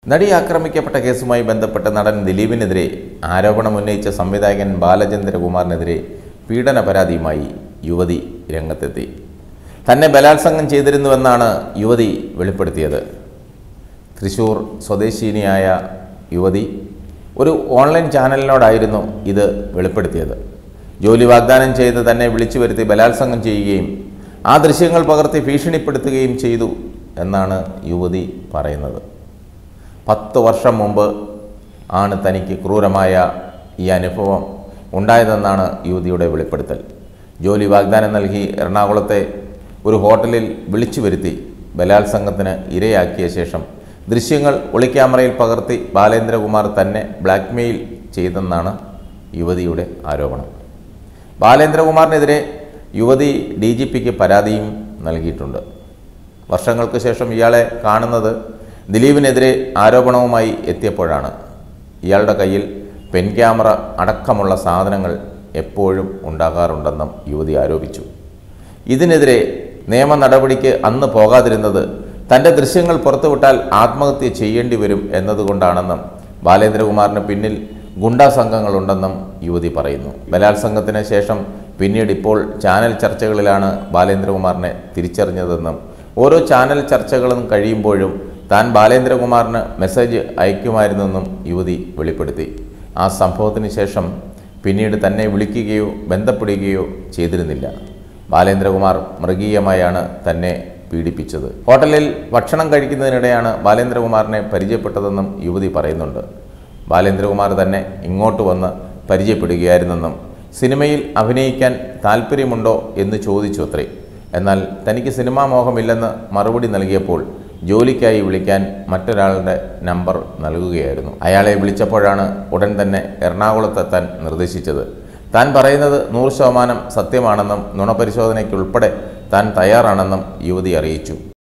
നടി ആക്രമിക്കപ്പെട്ട കേസുമായി ബന്ധപ്പെട്ട് നടൻ ദിലീപിനെതിരെ ആരോപണമുന്നയിച്ച സംവിധായകൻ ബാലചന്ദ്രകുമാറിനെതിരെ പീഡന പരാതിയുമായി യുവതി രംഗത്തെത്തി തന്നെ ബലാത്സംഗം ചെയ്തിരുന്നുവെന്നാണ് യുവതി വെളിപ്പെടുത്തിയത് തൃശൂർ സ്വദേശിനിയായ യുവതി ഒരു ഓൺലൈൻ ചാനലിനോടായിരുന്നു ഇത് വെളിപ്പെടുത്തിയത് ജോലി വാഗ്ദാനം ചെയ്ത് തന്നെ വിളിച്ചു വരുത്തി ബലാത്സംഗം ചെയ്യുകയും ആ ദൃശ്യങ്ങൾ പകർത്തി ഭീഷണിപ്പെടുത്തുകയും ചെയ്തു എന്നാണ് യുവതി പറയുന്നത് പത്ത് വർഷം മുമ്പ് ആണ് തനിക്ക് ക്രൂരമായ ഈ അനുഭവം ഉണ്ടായതെന്നാണ് യുവതിയുടെ വെളിപ്പെടുത്തൽ ജോലി വാഗ്ദാനം നൽകി എറണാകുളത്തെ ഒരു ഹോട്ടലിൽ വിളിച്ചു വരുത്തി ബലാത്സംഗത്തിന് ഇരയാക്കിയ ശേഷം ദൃശ്യങ്ങൾ ഒളിക്യാമറയിൽ പകർത്തി ബാലേന്ദ്രകുമാർ തന്നെ ബ്ലാക്ക്മെയിൽ ചെയ്തെന്നാണ് യുവതിയുടെ ആരോപണം ബാലേന്ദ്രകുമാറിനെതിരെ യുവതി ഡി ജി പിക്ക് പരാതിയും നൽകിയിട്ടുണ്ട് വർഷങ്ങൾക്ക് ശേഷം ഇയാളെ കാണുന്നത് ദിലീപിനെതിരെ ആരോപണവുമായി എത്തിയപ്പോഴാണ് ഇയാളുടെ കയ്യിൽ പെൻ ക്യാമറ അടക്കമുള്ള സാധനങ്ങൾ എപ്പോഴും ഉണ്ടാകാറുണ്ടെന്നും യുവതി ആരോപിച്ചു ഇതിനെതിരെ നിയമ നടപടിക്ക് അന്ന് പോകാതിരുന്നത് തൻ്റെ ദൃശ്യങ്ങൾ പുറത്തുവിട്ടാൽ ആത്മഹത്യ ചെയ്യേണ്ടി വരും എന്നതുകൊണ്ടാണെന്നും ബാലേന്ദ്രകുമാറിന് പിന്നിൽ ഗുണ്ടാ സംഘങ്ങളുണ്ടെന്നും യുവതി പറയുന്നു ബലാത്സംഗത്തിന് ശേഷം പിന്നീട് ഇപ്പോൾ ചാനൽ ചർച്ചകളിലാണ് ബാലേന്ദ്രകുമാറിനെ തിരിച്ചറിഞ്ഞതെന്നും ഓരോ ചാനൽ ചർച്ചകളും കഴിയുമ്പോഴും താൻ ബാലേന്ദ്രകുമാറിന് മെസ്സേജ് അയക്കുമായിരുന്നെന്നും യുവതി വെളിപ്പെടുത്തി ആ സംഭവത്തിന് ശേഷം പിന്നീട് തന്നെ വിളിക്കുകയോ ബന്ധപ്പെടുകയോ ചെയ്തിരുന്നില്ല ബാലേന്ദ്രകുമാർ മൃഗീയമായാണ് തന്നെ പീഡിപ്പിച്ചത് ഹോട്ടലിൽ ഭക്ഷണം കഴിക്കുന്നതിനിടെയാണ് ബാലേന്ദ്രകുമാറിനെ പരിചയപ്പെട്ടതെന്നും യുവതി പറയുന്നുണ്ട് ബാലേന്ദ്രകുമാർ തന്നെ ഇങ്ങോട്ട് വന്ന് പരിചയപ്പെടുകയായിരുന്നെന്നും സിനിമയിൽ അഭിനയിക്കാൻ താല്പര്യമുണ്ടോ എന്ന് ചോദിച്ചു അത്രേ എന്നാൽ തനിക്ക് സിനിമാ മോഹമില്ലെന്ന് മറുപടി നൽകിയപ്പോൾ ജോലിക്കായി വിളിക്കാൻ മറ്റൊരാളുടെ നമ്പർ നൽകുകയായിരുന്നു അയാളെ വിളിച്ചപ്പോഴാണ് ഉടൻ തന്നെ എറണാകുളത്തെത്താൻ നിർദ്ദേശിച്ചത് താൻ പറയുന്നത് നൂറ് ശതമാനം സത്യമാണെന്നും നുണപരിശോധനയ്ക്കുൾപ്പെടെ താൻ തയ്യാറാണെന്നും യുവതി അറിയിച്ചു